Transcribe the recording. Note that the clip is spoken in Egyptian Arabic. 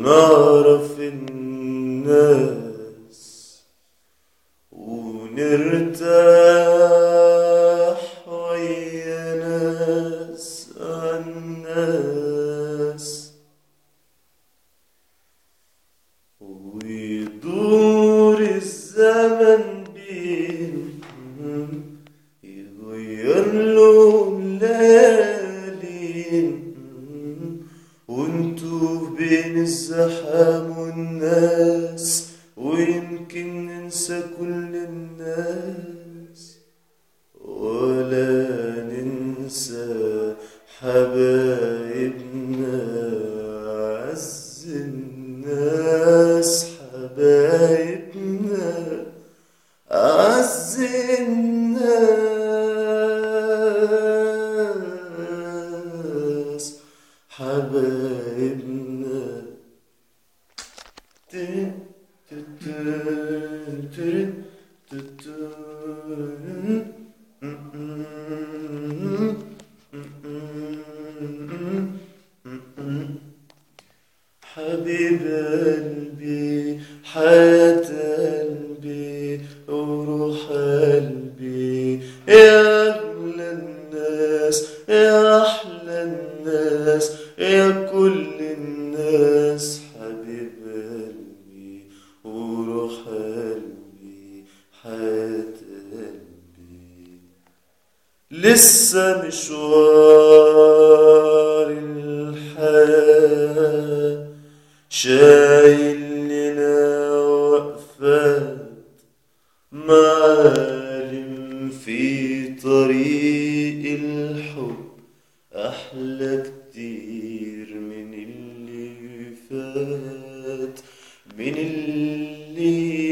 ونعرف الناس ونرتاح ويا ناس الناس ويدور الزمن بيهم يغير لهم ليالين وانتوا بين الزحام والناس ويمكن ننسى كل الناس ولا ننسى حبايبنا عز الناس حبايبنا أعز الناس حبايبنا تن تن تن تن تن حبيب قلبي حياة قلبي وروح قلبي يا أغلى الناس يا أحلى الناس يا كل الناس حبيب قلبي وروح قلبي حياة قلبي لسه مشوار الحياة شايل لنا وقفات معالم في طريق الحب أحلى كتير من اللي فات من اللي